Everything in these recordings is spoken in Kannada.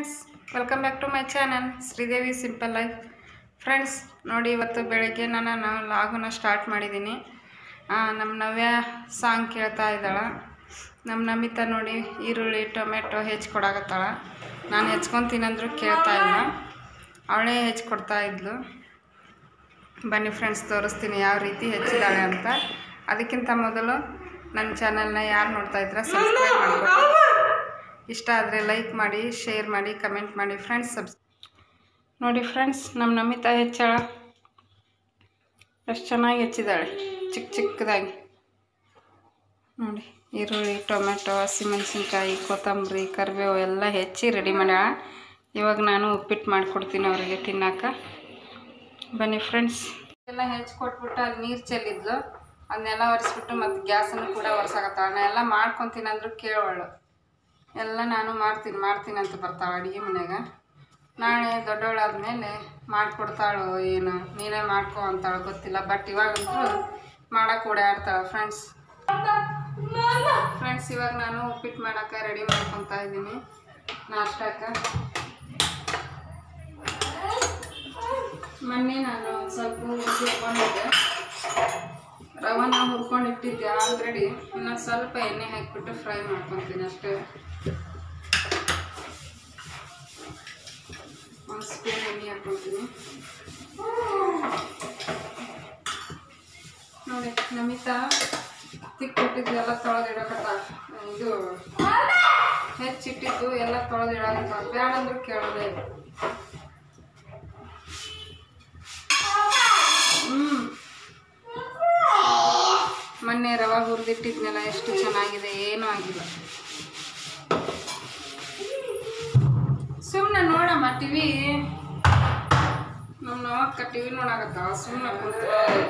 Friends welcome back to my channel Sridevi simple life friends ನೋಡಿ ಇವತ್ತು ಬೆಳಗ್ಗೆ ನಾನು ನಾನು ಲಾಗುನ ಸ್ಟಾರ್ಟ್ ಮಾಡಿದ್ದೀನಿ ಆ, ನಮ್ಮ ನವ್ಯ ಸಾಂಗ್ ಕೇಳ್ತಾ ಇದ್ದಾಳೆ ನಮ್ಮ ನಮಿತಾ ನೋಡಿ ಈರುಳ್ಳಿ ಟೊಮೆಟೊ ಹೆಚ್ಚಿ ಕೊಡಾಕತ್ತಾಳ ನಾನು ಹೆಚ್ಕೊತೀನಿ ಅಂದರೂ ಕೇಳ್ತಾ ಇಲ್ಲ ಅವಳೇ ಹೆಚ್ಚಿ ಕೊಡ್ತಾ ಇದ್ಲು ಬನ್ನಿ ಫ್ರೆಂಡ್ಸ್ ತೋರಿಸ್ತೀನಿ ಯಾವ ರೀತಿ ಹೆಚ್ಚಿದಾಳೆ ಅಂತ ಅದಕ್ಕಿಂತ ಮೊದಲು ನನ್ನ ಚಾನಲ್ನ ಯಾರು ನೋಡ್ತಾ ಇದ್ರೆ ಸಬ್ಸ್ಕ್ರೈಬ್ ಮಾಡ್ಕೊಳ್ಳಿ ಇಷ್ಟ ಆದರೆ ಲೈಕ್ ಮಾಡಿ ಶೇರ್ ಮಾಡಿ ಕಮೆಂಟ್ ಮಾಡಿ ಫ್ರೆಂಡ್ಸ್ ಸಬ್ಸ್ ನೋಡಿ ಫ್ರೆಂಡ್ಸ್ ನಮ್ಮ ನಮಿತಾ ಹೆಚ್ಚಾಳ ಎಷ್ಟು ಚೆನ್ನಾಗಿ ಹೆಚ್ಚಿದ್ದಾಳೆ ಚಿಕ್ಕ ಚಿಕ್ಕದಾಗಿ ನೋಡಿ ಈರುಳ್ಳಿ ಟೊಮೆಟೊ ಹಸಿಮೆಣಸಿನ್ಕಾಯಿ ಕೊತ್ತಂಬರಿ ಕರಿಬೇವು ಎಲ್ಲ ಹೆಚ್ಚಿ ರೆಡಿ ಮಾಡ್ಯಾಳ ಇವಾಗ ನಾನು ಉಪ್ಪಿಟ್ಟು ಮಾಡಿಕೊಡ್ತೀನಿ ಅವರಿಗೆ ತಿನ್ನಕ್ಕೆ ಬನ್ನಿ ಫ್ರೆಂಡ್ಸ್ ಎಲ್ಲ ಹೆಚ್ಚಿ ಕೊಟ್ಬಿಟ್ಟು ಅಲ್ಲಿ ನೀರು ಚೆಲ್ಲಿದ್ಲು ಅದನ್ನೆಲ್ಲ ಒರೆಸ್ಬಿಟ್ಟು ಮತ್ತು ಗ್ಯಾಸನ್ನು ಕೂಡ ಒರೆಸಾಕತ್ತಾಳ ನಾ ಎಲ್ಲ ಮಾಡ್ಕೊತೀನಿ ಅಂದ್ರು ಕೇಳೋಳು ಎಲ್ಲ ನಾನು ಮಾಡ್ತೀನಿ ಮಾಡ್ತೀನಿ ಅಂತ ಬರ್ತಾಳೆ ಅಡುಗೆ ಮನ್ಯಾಗ ನಾಳೆ ದೊಡ್ಡವಳಾದ್ಮೇಲೆ ಮಾಡಿಕೊಡ್ತಾಳು ಏನು ನೀನೇ ಮಾಡ್ಕೊ ಅಂತಾಳೆ ಗೊತ್ತಿಲ್ಲ ಬಟ್ ಇವಾಗಂತೂ ಮಾಡಕ್ಕೆ ಓಡಾಡ್ತಾಳೆ ಫ್ರೆಂಡ್ಸ್ ಫ್ರೆಂಡ್ಸ್ ಇವಾಗ ನಾನು ಉಪ್ಪಿಟ್ಟು ಮಾಡೋಕೆ ರೆಡಿ ಮಾಡ್ಕೊತಾ ಇದ್ದೀನಿ ನಾಷ್ಟಕ್ಕೆ ಮೊನ್ನೆ ನಾನು ಒಂದ್ ಸ್ವಲ್ಪ ಹುರ್ಕೊಂಡಿದ್ದೆ ರವನ ಹುರ್ಕೊಂಡು ಇಟ್ಟಿದ್ದೆ ಆಲ್ರೆಡಿ ಇನ್ನು ಸ್ವಲ್ಪ ಎಣ್ಣೆ ಹಾಕಿಬಿಟ್ಟು ಫ್ರೈ ಮಾಡ್ಕೊತೀನಿ ಅಷ್ಟೇ ಒಂದು ಸ್ಪೂನ್ ಎಣ್ಣೆ ಹಾಕ್ಕೊತೀನಿ ನೋಡಿ ನಮಿತಾ ತಿಕ್ಕೊಟ್ಟಿದ್ದೆಲ್ಲ ತೊಳೆದಿಡಕತ್ತ ಇದು ಹೆಚ್ಚಿಟ್ಟಿದ್ದು ಎಲ್ಲ ತೊಳೆದಿಡಕತ್ತ ಬೇಡ ಅಂದ್ರೂ ಕೇಳೋದೇ ಇಲ್ಲ ಹ್ಮ್ ಮೊನ್ನೆ ರವೆ ಹುರಿದಿಟ್ಟಿದ್ನೆಲ್ಲ ಎಷ್ಟು ಚೆನ್ನಾಗಿದೆ ಏನೂ ಆಗಿಲ್ಲ ಸುಮ್ಮನೆ ನೋಡಮ್ಮ ಟಿವಿ ನಮ್ಮ ನವಕ್ಕ ಟಿವಿ ನೋಡಾಕತ್ತಾವ ಸುಮ್ಮನೆ ಕುಂತ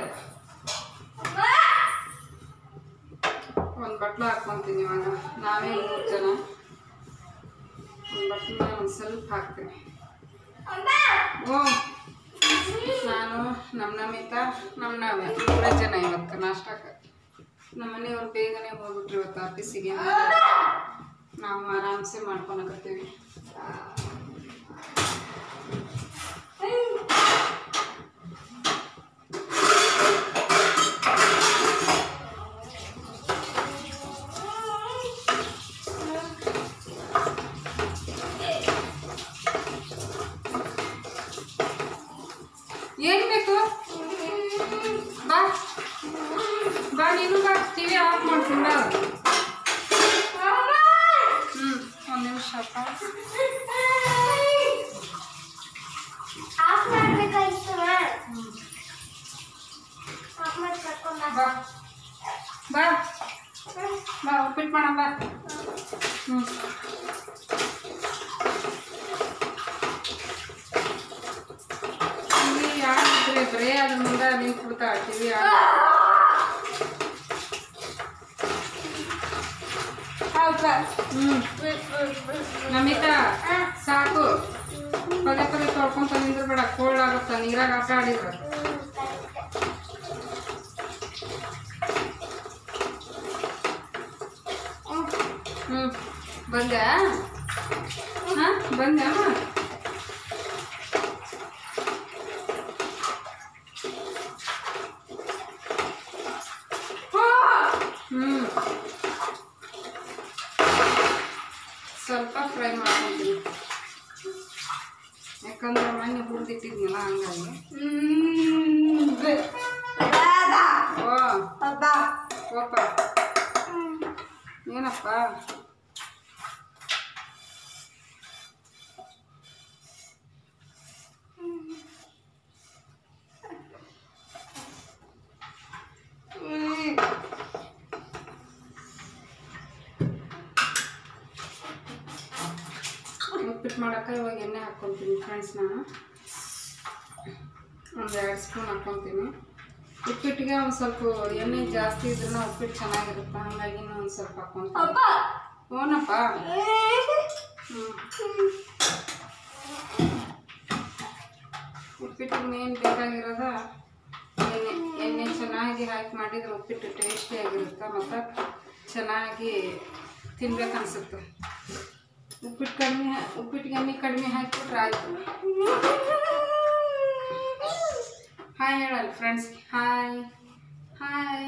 ಒಂದು ಬಟ್ಲು ಹಾಕ್ಕೊಂತೀನಿ ಇವಾಗ ನಾವೇ ಮೂರು ಜನ ಒಂದು ಬಟ್ಲ ಒಂದು ಸ್ವಲ್ಪ ಹಾಕ್ತೀನಿ ಓ ನಾನು ನಮ್ಮ ನಮಿತಾ ನಮ್ಮ ನಾವೇ ಮೂರೇ ಜನ ಇವತ್ತು ನಾಷ್ಟಕ್ಕೆ ನಮ್ಮ ಮನೆಯವ್ರು ಬೇಗನೆ ಹೋಗ್ಬಿಟ್ರು ಇವತ್ತು ಆಫೀಸಿಗೆ ನಾವು ಆರಾಮ್ಸೆ ಮಾಡ್ಕೊಳಕತ್ತೀವಿ ಏನ್ ಬೇಕು ಬಾ ಬಾ ನೀನು ಬಾ ಟಿವಿ ಆಫ್ ಮಾಡ್ತೀನಿ ಬಾ ಹ್ಞೂ ಒಂದು ನಿಮಿಷ ಅಪ್ಪ ಆಫ್ ಮಾಡ್ಬೇಕಾಗಿತ್ತು ಹ್ಞೂ ಆಫ್ ಮಾಡಿ ಕರ್ಕೊಂಡ್ ಬಾ. ಬಾ ಬಾ ಬಾ ಉಪ್ಪಿಟ್ಟು ಮಾಡೋಣ ಬಾ ಹ್ಞೂ ಟಿವಿ ಆಡಿದ್ರೆ ಬರೇ ಅದ್ರ ಮುಂದೆ ನಿಂತು ಬಿಡ್ತಾಳೆ ಟಿವಿ ಆಡ ಹೌದಾ? ಹ್ಞೂ ನಮಿತಾ ಆ, ಸಾಕು ಪದೇ ಪದೇ ತೊಳ್ಕೊಂತ ನಿಂದ್ರೆ ಬೇಡ ಕೋಲ್ಡ್ ಆಗುತ್ತ ನೀರಾಗ ಆಟ ಆಡಿದ್ರೆ ಹ್ಮ್, ಕರೆಕ್ಟ್. ಹ್ಞೂ ಬಂದೆ ಹಾಂ ಬಂದೆ ಅಮ್ಮ ಹ್ಞೂ ಸ್ವಲ್ಪ ಫ್ರೈ ಮಾಡ್ಕೊತೀನಿ ಯಾಕಂದ್ರೆ ಮನೆ ಹುರಿದಿಟ್ಟಿದ್ನಲ್ಲ ಹಂಗಾಗಿ ಹ್ಮ್, ಬ- ರಾಧಾ. ಓ ಅಬ್ಬಾ. ಕೋಪ ಹ್ಮ್. ಏನಪ್ಪ ಹ್ಮ್. ಉಪ್ಪಿಟ್ಟು ಮಾಡೋಕೆ ಇವಾಗ ಎಣ್ಣೆ ಹಾಕ್ಕೊತೀನಿ ಫ್ರೆಂಡ್ಸ್ ನಾನು ಒಂದು ಎರಡು ಸ್ಪೂನ್ ಹಾಕ್ಕೊತೀನಿ ಉಪ್ಪಿಟ್ಟಿಗೆ ಒಂದು ಸ್ವಲ್ಪ ಎಣ್ಣೆ ಜಾಸ್ತಿ ಇದ್ರೂ ಉಪ್ಪಿಟ್ಟು ಚೆನ್ನಾಗಿರುತ್ತೆ ಹಾಗಾಗಿ ಒಂದು ಸ್ವಲ್ಪ ಹಾಕ್ಕೊತೀನಿ ಅಬ್ಬಾ. ಓನಪ್ಪ ಹ್ಮ್. ಹ್ಞೂ ಉಪ್ಪಿಟ್ಟಿಗೆ ಮೇನ್ ಬೇಕಾಗಿರೋದ ಎಣ್ಣೆ ಎಣ್ಣೆ ಚೆನ್ನಾಗಿ ಹಾಕಿ ಮಾಡಿದ್ರೆ ಉಪ್ಪಿಟ್ಟು ಟೇಸ್ಟಿಯಾಗಿರುತ್ತೆ ಮತ್ತು ಚೆನ್ನಾಗಿ ತಿನ್ಬೇಕು ಅನ್ಸುತ್ತೆ ಉಪ್ಪಿಟ್ಟು ಕಡಿಮೆ ಉಪ್ಪಿಟ್ಟಿಗೆ ಎಣ್ಣೆ ಕಡಿಮೆ ಹಾಕಿಬಿಟ್ರೆ ಆಯಿತು ಹಾಯ್ ಹೇಳಲ್ಲ ಫ್ರೆಂಡ್ಸ್ ಹಾಯ್ ಹಾಯ್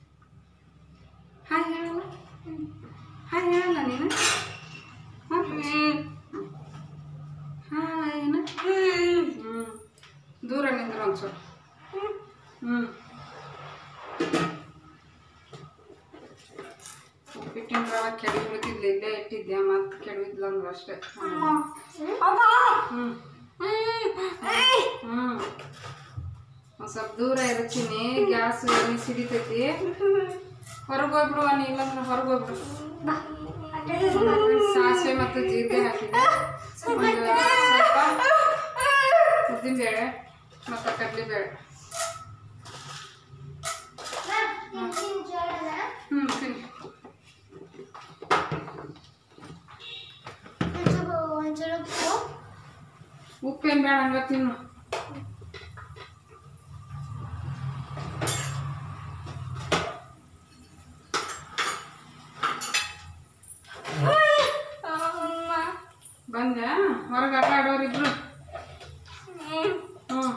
ಹಾಯ್ ಹೇಳಲ್ಲ ಹಾಯ್ ಹೇಳಲ್ಲ ನೀನು ಹಾಯ್ ಏನು ಹ್ಞೂ ದೂರ ನಿಂದ್ರು ಒಂದು ಸ್ವಲ್ಪ ಹ್ಞೂ ಉಪ್ಪಿಟ್ಟಿನ ರವೆ ಕೆಡವಿ ಬಿಡ್ತಿದ್ಲ ಇಲ್ಲೇ ಇಟ್ಟಿದ್ದೆ ಮತ್ತೆ ಕೆಡವಿದ್ಲ ಅಂದ್ರೆ ಅಷ್ಟೇ ಹ್ಞೂ ಹ್ಞೂ ಒಂದು ಸ್ವಲ್ಪ ದೂರ ಇರುತ್ತೀನಿ ಗ್ಯಾಸ್ ಎಣ್ಣೆ ಸಿಡಿತೈತಿ ಹೊರಗೆ ಹೋಗ್ಬಿಡುವ ನೀ ಇಲ್ಲಾಂದ್ರೆ ಹೊರಗೆ ಹೋಗ್ಬಿಡು ಸಾಸಿವೆ ಮತ್ತು ಜೀರಿಗೆ ಹಾಕಿದ್ದೆ ಒಂದು ಸ್ವಲ್ಪ ಉದ್ದಿನಬೇಳೆ ಮತ್ತು ಕಡಲೆಬೇಳೆ ಹ್ಞೂ ತಿನ್ನಿ ಉಪ್ಪೇನು ಬೇಡ ಹಂಗ ತಿನ್ನು ಬಂದೆ ಹೊರಗೆ ಆಟ ಆಡೋರಿಬ್ರು ಹ್ಞೂ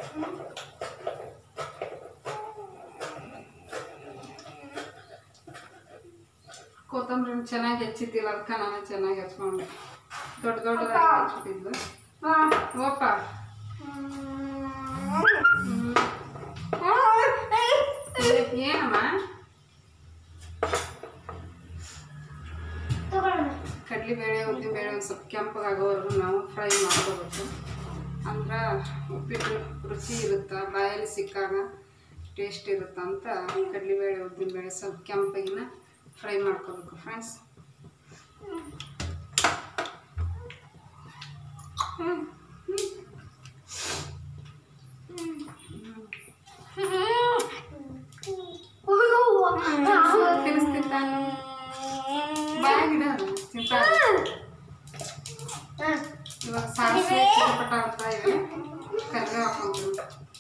ಕೊತ್ತಂಬರಿ ಚೆನ್ನಾಗಿ ಹೆಚ್ಚಿದ್ದಿಲ್ಲ ಅದಕ್ಕೆ ನಾನು ಚೆನ್ನಾಗಿ ಹಚ್ಕೊಂಡೆ ದೊಡ್ಡ ದೊಡ್ಡದಾಗಿ ಹಚ್ಬಿಟ್ಟಿದ್ಲು ಓಪ ಏನಮ್ಮ ಕಡಲೆಬೇಳೆ ಉದ್ದಿನಬೇಳೆ ಒಂದು ಸ್ವಲ್ಪ ಕೆಂಪಗಾಗೋವರೆಗೂ ನಾವು ಫ್ರೈ ಮಾಡ್ಕೋಬೇಕು ಅಂದ್ರೆ ಉಪ್ಪಿಟ್ಟು ರುಚಿ ಇರುತ್ತೆ ಬಾಯಲ್ಲಿ ಸಿಕ್ಕಾಗ ಟೇಸ್ಟ್ ಇರುತ್ತೆ ಅಂತ ಕಡಲೆಬೇಳೆ ಉದ್ದಿನಬೇಳೆ ಸ್ವಲ್ಪ ಕೆಂಪಗಿನ ಫ್ರೈ ಮಾಡ್ಕೋಬೇಕು ಫ್ರೆಂಡ್ಸ್ ತಿನ್ನಿಸ್ತಿದ್ದ ಬಾಯಾಗಿಡ ತಿಂತಾರೆ ಇವಾಗ ಸಾಸಿವೆ ಚಿಟಪಟ ಅಂತ ಇದೆ ಕರಿಬೇವು ಹಾಕೊಂತೀನಿ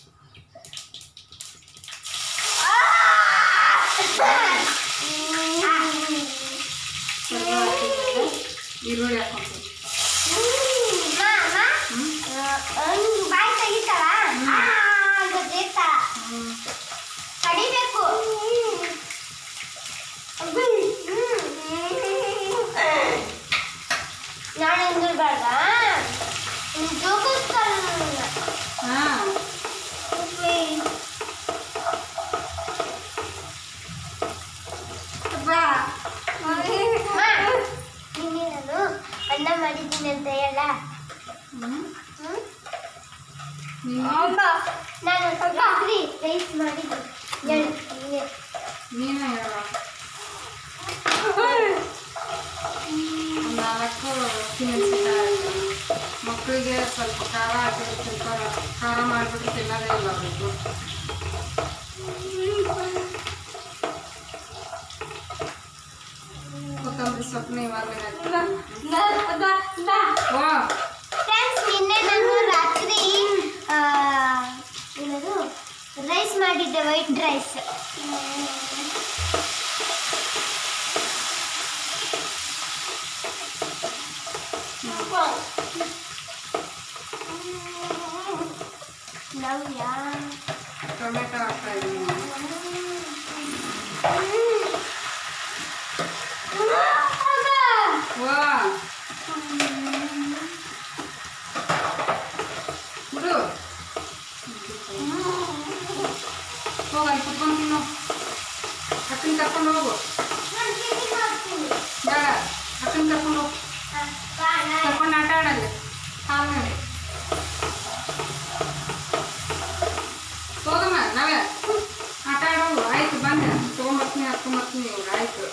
ಕರಿಬೇವು ಹಾಕಿದ್ಮೇಲೆ ಈರುಳ್ಳಿ ಹಾಕೊಂತೀನಿ ಹ್ಞೂ ಕಡಿಬೇಕು ನಾನು ಎಂದಿರ್ಬಾರ್ದ ಜೋಗಿಸ್ತಾನ ಹಾಂ ನಿನ್ನೆ ನಾನು ಅನ್ನ ಮಾಡಿದ್ದೀನಿ ಅಂತ ಹೇಳ ಹ್ಞೂ ಹ್ಮ್? ನೀನು ನಾನು ರಾತ್ರಿ ರೈಸ್ ಮಾಡಿದ್ದೀನಿ ಹೇಳು ನೀನೇ. ನೀನೇ ಹೇಳ ಒಂದು ನಾಲ್ಕು ಹಸಿಮೆಣಸಿನ್ಕಾಯಿ ಮಕ್ಕಳಿಗೆ ಸ್ವಲ್ಪ ಖಾರ ಹಾಕಿದ್ರೆ ತಿಂತಾರೆ ಖಾರ ಮಾಡಿಬಿಟ್ಟು ತಿನ್ನೋದೇ ಇಲ್ಲ ಅವರಿಗೂ ಕೊತ್ತಂಬರಿ ಸೊಪ್ಪನ್ನ ಇವಾಗಲೇ ಹಾಕ್ತೀನಿ ಓ ಫ್ರೆಂಡ್ಸ್ ನಿನ್ನೆ ನಾನು ರಾತ್ರಿ ಆ, ಏನದು ರೈಸ್ ಮಾಡಿದ್ದೆ ವೈಟ್ ರೈಸ್ ನವ್ಯ ಟೊಮೆಟೊ ಹಾಕ್ತಾ ಇದ್ದೀನಿ ವಾ ಬಿಡು ಹೋಗ ಅಲ್ಲಿ ಕುತ್ಕೊಂಡು ತಿನ್ನು ಅಕ್ಕನ ಕರ್ಕೊಂಡು ಹೋಗು ಬೇಡ ಅಕ್ಕನ ಕರ್ಕೊಂಡು ಹೋಗು ಕರ್ಕೊಂಡು ಆಟ ಆಡಲ್ಲಿ ಹಾಲು ಮೇಲೆ ಹೋಗಮ್ಮ ನಾವೇ ಆಟ ಆಡೋದು ಆಯ್ತು ಬಂದೆ ತೊಗೊಂಬರ್ತೀನಿ ಹತ್ಕೊಂಬರ್ತೀನಿ ಇವಾಗ ಆಯ್ತು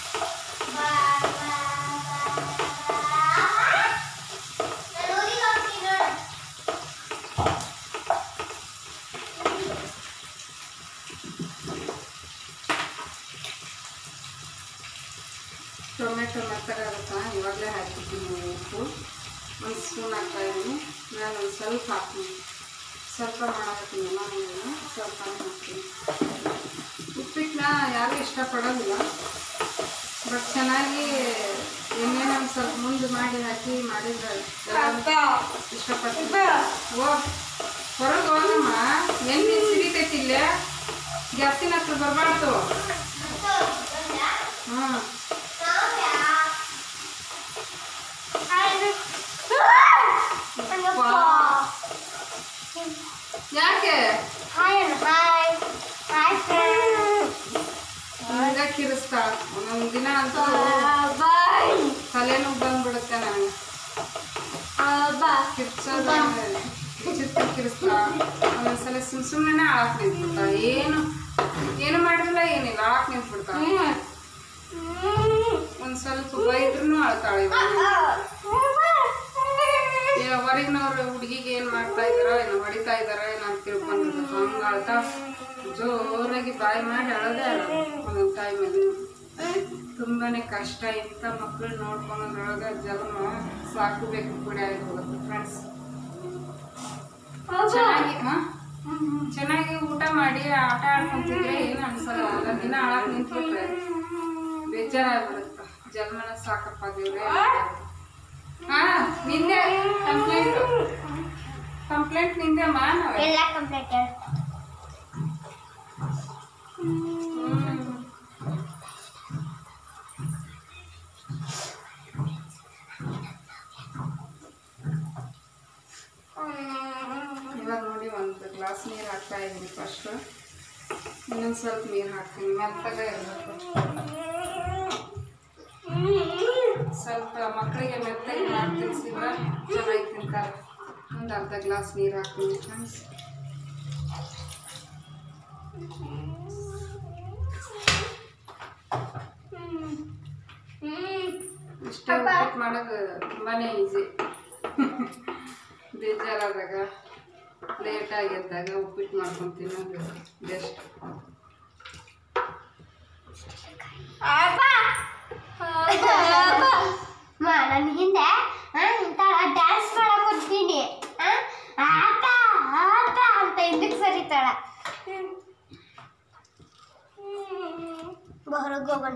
ಟೊಮೆಟೊ ಮೆತ್ತಗಾಗುತ್ತಾ ಇವಾಗಲೇ ಹಾಕಿದ್ದೀನಿ ಉಪ್ಪು ಒಂದು ಸ್ಪೂನ್ ಹಾಕ್ತಾ ಇದ್ದೀನಿ ನಾನು ಒಂದು ಸ್ವಲ್ಪ ಹಾಕ್ತೀನಿ ಸ್ವಲ್ಪ ಮಾಡಾಕತ್ತೀನಿ ನಾನು ಸ್ವಲ್ಪ ಹಾಕ್ತೀನಿ ಉಪ್ಪಿಟ್ಟನ್ನ ಯಾರೂ ಇಷ್ಟಪಡೋದಿಲ್ಲ ಬಟ್ ಚೆನ್ನಾಗಿ ಎಣ್ಣೆ ಒಂದು ಸ್ವಲ್ಪ ಮುಂದೆ ಮಾಡಿ ಹಾಕಿ ಮಾಡಿದ್ರೆ ಎಲ್ಲ ಇಷ್ಟಪಟ್ಟು ಓ ಹೊರಗೆ ಹೋಗಮ್ಮ ಎಣ್ಣೆ ಸಿಡಿತೈತಿ ಇಲ್ಲೇ ಗ್ಯಾಸಿನ ಹತ್ರ ಬರಬಾರ್ದು ಹಾಂ ಯಾಕೆ ಹಂಗ ಕಿರಿಸ್ತಾಳ ಒಂದೊಂದು ದಿನ ಅಂತೂ ತಲೆನೋವು ಬಂದ್ಬಿಡುತ್ತೆ ನನಗೆ ಕಿರ್ಚೋದು ಚಿತ್ತ ಕಿರಿಸ್ತಾಳ ಒಂದೊಂದ್ಸಲ ಸುಮ್ ಸುಮ್ಮನೆ ಆಳಕ್ ನಿಂತ್ಬಿಡ್ತಾಳ ಏನು ಏನು ಮಾಡಿರಲ್ಲ ಏನಿಲ್ಲ ಆಳಕ್ ನಿಂತ್ಬಿಡ್ತಾಳ ಒಂದ್ ಸ್ವಲ್ಪ ಬೈದ್ರೂ ಅಳ್ತಾಳೆ ಈಗ ಹೊರಗಿನವ್ರು ಹುಡುಗಿಗೆ ಏನು ಮಾಡ್ತಾ ಇದಾರೋ ಏನೋ ಹೊಡಿತಾ ಇದಾರೋ ಏನೋ ಅಂತ ತಿಳ್ಕೊಂಡಿರ್ಬೇಕು ಹಂಗೆ ಅಳ್ತಾ ಜೋರಾಗಿ ಬಾಯಿ ಮಾಡಿ ಅಳೋದೇ ಅಳೋದು ಒಂದೊಂದು ಟೈಮಲ್ಲಿ ತುಂಬಾನೇ ಕಷ್ಟ ಇಂಥ ಮಕ್ಕಳು ನೋಡ್ಕೊಳೋದ್ರೊಳಗೆ ಜನ್ಮ ಸಾಕಬೇಕು ಕೂಡ ಆಗಿರ್ಬೇಕು ಫ್ರೆಂಡ್ಸ್ ಚೆನ್ನಾಗಿ ಹಾ ಚೆನ್ನಾಗಿ ಊಟ ಮಾಡಿ ಆಟ ಆಡ್ಕೊಂತಿದ್ರೆ ಏನು ಅನ್ಸಲ್ಲ ಒಂದೊಂದ್ ದಿನ ಆಳಕ್ ನಿಂತ್ಬಿಟ್ರೆ ಬೇಜಾರಾಗ್ಬಿಡುತ್ತೆ ಜನ್ಮನ ಸಾಕಪ್ಪ ದೇವ್ರೆ ಹಾ ನಿಂದೆ ಕಂಪ್ಲೇಂಟ್ ಕಂಪ್ಲೇಂಟ್ ನಿಂದೆ ಮಾ ನಾವೇ ಎಲ್ಲ ಕಂಪ್ಲೀಟೆಡ್ ಹ್ಮ್. ಇವಾಗ ನೋಡಿ ಒಂದು ಗ್ಲಾಸ್ ನೀರು ಹಾಕ್ತಾ ಇದ್ದೀನಿ ಫಸ್ಟು ಇನ್ನೊಂದು ಸ್ವಲ್ಪ ನೀರು ಹಾಕ್ತೀನಿ ಮೆತ್ತಗ ಇರಬೇಕು ಸ್ವಲ್ಪ ಮಕ್ಕಳಿಗೆ ಮೆತ್ತಗೆ ಮಾಡಿ ತಿನ್ಸಿದ್ರೆ ಚೆನ್ನಾಗಿ ತಿಂತಾರೆ ಒಂದು ಅರ್ಧ ಗ್ಲಾಸ್ ನೀರು ಹಾಕ್ತೀನಿ ಫ್ರೆಂಡ್ಸ್ ಇಷ್ಟೇ ಉಪ್ಪಿಟ್ಟು ಮಾಡೋದು ತುಂಬಾ ಈಸಿ ಬೇಜಾರಾದಾಗ ಲೇಟಾಗಿ ಎದ್ದಾಗ ಉಪ್ಪಿಟ್ಟು ಮಾಡ್ಕೊಂಡು ತಿನ್ನೋದು ಬೆಸ್ಟ್ ನಾನು ಹಿಂದೆ ಇಂಥ ಡ್ಯಾನ್ಸ್ ಮಾಡಕ್ ಕೊಡ್ತೀನಿ ಆಟ ಆಟ ಅಂತ ಹಿಂದಕ್ಕೆ ಸರಿತಾಳ ಹೊರಗೆ ಹೋಗೋಣ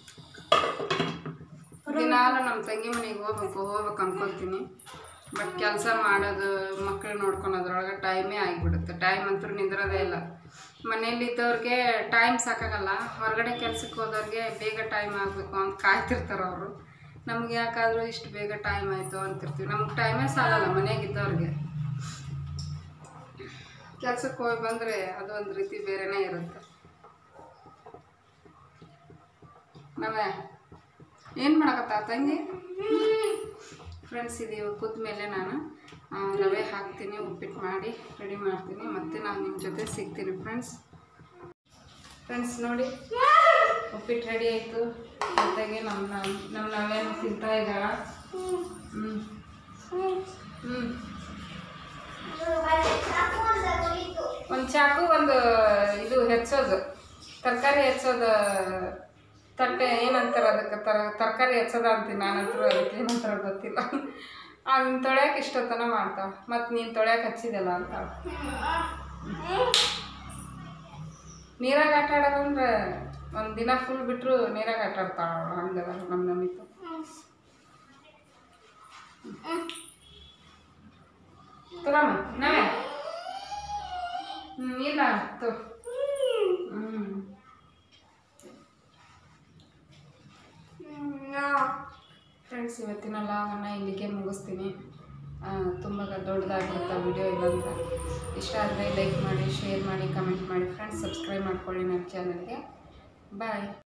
ದಿನಾಲು ನಮ್ಮ ತಂಗಿ ಮನೆಗೆ ಹೋಗ್ಬೇಕು ಹೋಗ್ಬೇಕು ಅನ್ಕೊತೀನಿ ಬಟ್ ಕೆಲಸ ಮಾಡೋದು ಮಕ್ಕಳು ನೋಡ್ಕೊಳೋದ್ರೊಳಗೆ ಟೈಮೇ ಆಗಿಬಿಡುತ್ತೆ ಟೈಮ್ ಅಂತೂ ನಿಂದ್ರೋದೇ ಇಲ್ಲ ಮನೇಲಿ ಇದ್ದವ್ರಿಗೆ ಟೈಮ್ ಸಾಕಾಗಲ್ಲ ಹೊರಗಡೆ ಕೆಲ್ಸಕ್ಕೆ ಹೋದವ್ರಿಗೆ ಬೇಗ ಟೈಮ್ ಆಗಬೇಕು ಅಂತ ಕಾಯ್ತಿರ್ತಾರೆ ಅವರು ನಮ್ಗೆ ಯಾಕಾದರೂ ಇಷ್ಟು ಬೇಗ ಟೈಮ್ ಆಯಿತು ಅಂತಿರ್ತೀವಿ ನಮ್ಗೆ ಟೈಮೇ ಸಾಲಲ್ಲ ಮನೆಯಾಗಿದ್ದವ್ರಿಗೆ ಕೆಲ್ಸಕ್ಕೆ ಹೋಗಿ ಬಂದರೆ ಅದು ಒಂದು ರೀತಿ ಬೇರೆನೇ ಇರುತ್ತೆ ನಾವೇ ಏನು ಮಾಡಕತ್ತ ತಂಗಿ ಫ್ರೆಂಡ್ಸ್ ಇದು ಕುದ್ದ ಮೇಲೆ ನಾನು ಆ, ರವೆ ಹಾಕ್ತೀನಿ ಉಪ್ಪಿಟ್ಟು ಮಾಡಿ ರೆಡಿ ಮಾಡ್ತೀನಿ ಮತ್ತೆ ನಾನು ನಿಮ್ಮ ಜೊತೆ ಸಿಗ್ತೀನಿ ಫ್ರೆಂಡ್ಸ್ ಫ್ರೆಂಡ್ಸ್ ನೋಡಿ ಉಪ್ಪಿಟ್ಟು ರೆಡಿ ಆಯಿತು ಜೊತೆಗೆ ನಮ್ಮ ನಮ್ಮ ನಮ್ಮ ನಾವೇನು ತಿಂತಾ ಇದ್ದಾಳ ಹ್ಞೂ ಹ್ಞೂ ಒಂದು ಚಾಕು ಒಂದು ಇದು ಹೆಚ್ಚೋದು ತರಕಾರಿ ಹೆಚ್ಚೋದು ತಟ್ಟೆ ಏನಂತಾರೆ ಅದಕ್ಕೆ ತರ ತರಕಾರಿ ಹೆಚ್ಚೋದ ಅಂತೀನಿ ನಾನಂತರೂ ಅದಕ್ಕೆ ಏನಂತಾರ ಗೊತ್ತಿಲ್ಲ ಅದನ್ನ ತೊಳ್ಯಾಕೆ ಇಷ್ಟೊತ್ತನ ಮಾಡ್ತಾವ ಮತ್ತು ನೀನು ತೊಳ್ಯಾಕೆ ಹಚ್ಚಿದಲ್ಲ ಅಂತ ನೀರಾಗ ಆಟ ಆಡೋದಂದ್ರೆ ಒಂದು ದಿನ ಫುಲ್ ಬಿಟ್ಟರು ನೀರಾಗ ಆಟ ಆಡ್ತಾಳ ಹಂಗದ ನಮ್ಮ ನಮಿತು ತಗೊಮ್ಮ ನಾವೇ ಹ್ಞೂ ಇಲ್ಲ ತೊ ಹ್ಞೂ ಫ್ರೆಂಡ್ಸ್ ಇವತ್ತಿನ ಲಾಗನ್ನು ಇಲ್ಲಿಗೆ ಮುಗಿಸ್ತೀನಿ ತುಂಬ ದೊಡ್ಡದಾಗಿರುತ್ತೆ ವಿಡಿಯೋ ಇಲ್ಲಂತ ಇಷ್ಟ ಆದರೆ ಲೈಕ್ ಮಾಡಿ ಶೇರ್ ಮಾಡಿ ಕಮೆಂಟ್ ಮಾಡಿ ಫ್ರೆಂಡ್ಸ್ ಸಬ್ಸ್ಕ್ರೈಬ್ ಮಾಡ್ಕೊಳ್ಳಿ ನನ್ನ ಚಾನಲ್ಗೆ ಬಾಯ್